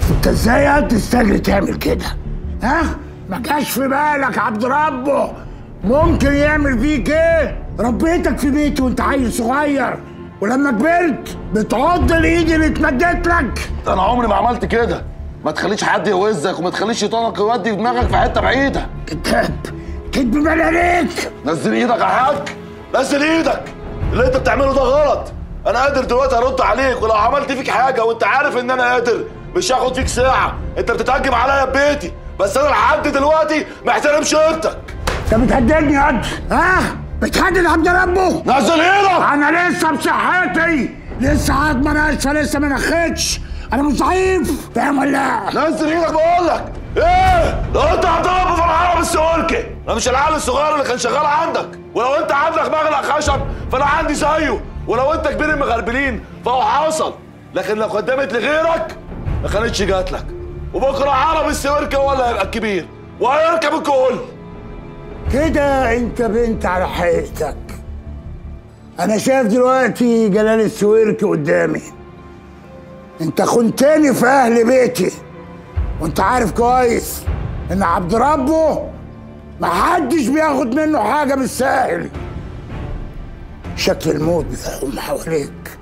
انت ازاي انت تستجري تعمل كده ها ما جاش في بالك عبد ربه ممكن يعمل فيك ايه ربيتك في بيتي وانت عيل صغير ولما كبرت بتعض الايد اللي اتمدت لك ده انا عمري ما عملت كده ما تخليش حد يوزك وما تخليش شيطانك يودي دماغك في حته بعيده كذاب كذب بان عليك نزل ايدك يا حاج نزل ايدك اللي انت بتعمله ده غلط انا قادر دلوقتي ارد عليك ولو عملت فيك حاجه وانت عارف ان انا قادر مش هاخد فيك ساعه انت بتتهجم عليا ببيتي بس انا لحد دلوقتي محترم شيرتك انت بتهددني يا قد ها بتهدد عبد ربه نزل ايدك انا لسه بصحتي لسه عظمه ناشفه لسه ما نخدش انا مش ضعيف فاهم ولا لا؟ نزل ايدك بقول لك ايه لو انت هتضرب في العرب السوالكي انا مش العيال الصغير اللي كان شغال عندك ولو انت عندك مغلق خشب فانا عندي زيه ولو انت كبير المغربلين فهو حصل لكن لو قدمت لغيرك ما كانتش جات لك وبكره عرب السوالكي هو اللي هيبقى الكبير وهيركب الكل كده انت بنت على حقيقتك انا شايف دلوقتي جلال السويركي قدامي انت خنتني في اهل بيتي وانت عارف كويس ان عبد ربه محدش بياخد منه حاجه بالساهل شكل الموت بيحوم حواليك